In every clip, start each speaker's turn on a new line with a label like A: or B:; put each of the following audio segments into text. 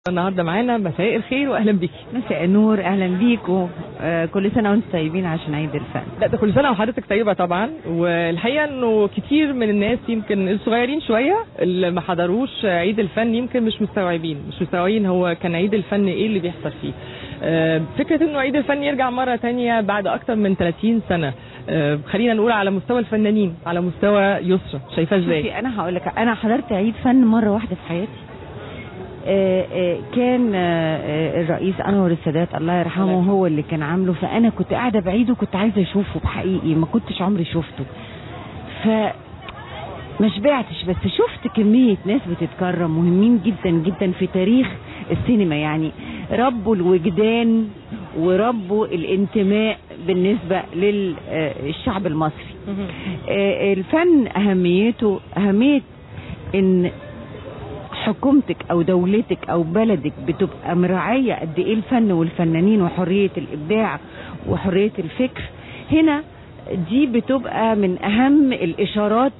A: النهارده معانا مساء الخير واهلا بيكي
B: مساء النور اهلا بيكم آه كل سنه وانتم طيبين عشان عيد الفن
A: لا ده كل سنه وحضرتك طيبه طبعا والحقيقه انه كتير من الناس يمكن الصغيرين شويه اللي ما حضروش عيد الفن يمكن مش مستوعبين مش مستوعبين هو كان عيد الفن ايه اللي بيحصل فيه آه فكره انه عيد الفن يرجع مره تانية بعد اكتر من 30 سنه آه خلينا نقول على مستوى الفنانين على مستوى يسرا شايفاه ازاي
B: شوفي انا هقول لك انا حضرت عيد فن مره واحده في حياتي آه، آه، كان آه، الرئيس انور السادات الله يرحمه هو اللي كان عامله فانا كنت قاعده بعيده كنت عايزه اشوفه بحقيقي ما كنتش عمري شفته ف ما شبعتش بس شفت كمية ناس بتتكرم مهمين جدا جدا في تاريخ السينما يعني ربوا الوجدان وربوا الانتماء بالنسبة للشعب المصري آه، الفن أهميته أهمية إن حكومتك او دولتك او بلدك بتبقى مراعيه قد ايه الفن والفنانين وحريه الابداع وحريه الفكر هنا دي بتبقى من اهم الاشارات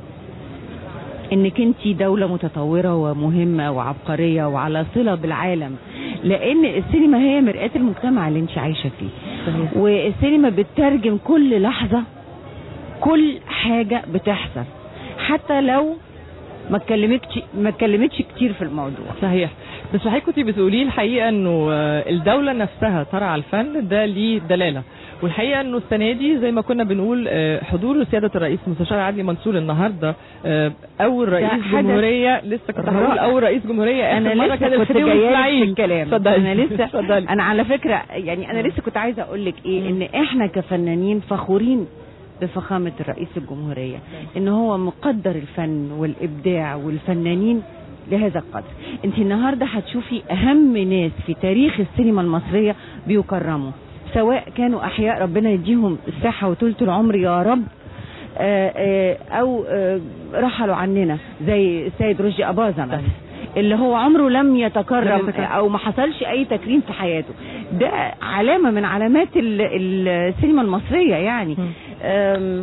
B: انك انت دوله متطوره ومهمه وعبقريه وعلى صله بالعالم لان السينما هي مرآة المجتمع اللي انت عايشه فيه
A: صحيح.
B: والسينما بتترجم كل لحظه كل حاجه بتحصل حتى لو ما اتكلمتش ما اتكلمتش كتير في الموضوع
A: صحيح بس حضرتك كنت بتقولي الحقيقه انه آه، الدوله نفسها ترعى الفن ده ليه دلاله والحقيقه انه السنه دي زي ما كنا بنقول آه، حضور سياده الرئيس مستشار عدلي منصور النهارده آه، اول رئيس
B: حدث
A: جمهوريه لسه كنت هقول
B: رائع.
A: اول رئيس جمهوريه
B: انا
A: آخر مرة
B: لسه
A: كان
B: كنت
A: الخديوي
B: جايه
A: إسماعيل.
B: في الكلام
A: اتفضلي.
B: انا لسه
A: اتفضلي
B: انا على فكره يعني انا لسه كنت عايزه اقول لك ايه ان احنا كفنانين فخورين بفخامه الرئيس الجمهوريه ان هو مقدر الفن والابداع والفنانين لهذا القدر انت النهارده هتشوفي اهم ناس في تاريخ السينما المصريه بيكرموا سواء كانوا احياء ربنا يديهم الصحه وطولة العمر يا رب آه، آه، او آه، رحلوا عننا زي السيد رشدي اباظه مثلا اللي هو عمره لم
A: لم
B: يتكرم
A: يتكرم.
B: او ما حصلش اي تكريم في حياته ده علامه من علامات ال- ال- السينما المصريه يعني
A: مم.
B: أم،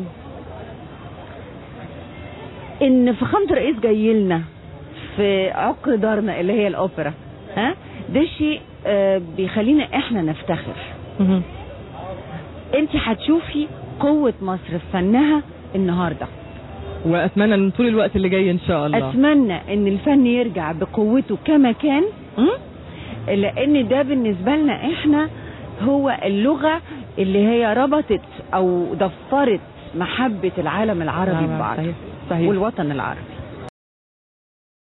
B: ان فخامه الرئيس جاي لنا في عقر دارنا اللي هي الاوبرا ها ده شيء آه، بيخلينا احنا نفتخر
A: مهم.
B: انت هتشوفي قوه مصر في فنها النهارده
A: واتمنى ان طول الوقت اللي جاي ان شاء الله
B: اتمنى ان الفن يرجع بقوته كما كان م? لان ده بالنسبه لنا احنا هو اللغه اللي هي ربطت او ضفرت محبه العالم العربي
A: نعم،
B: ببعض
A: صحيح صحيح
B: والوطن العربي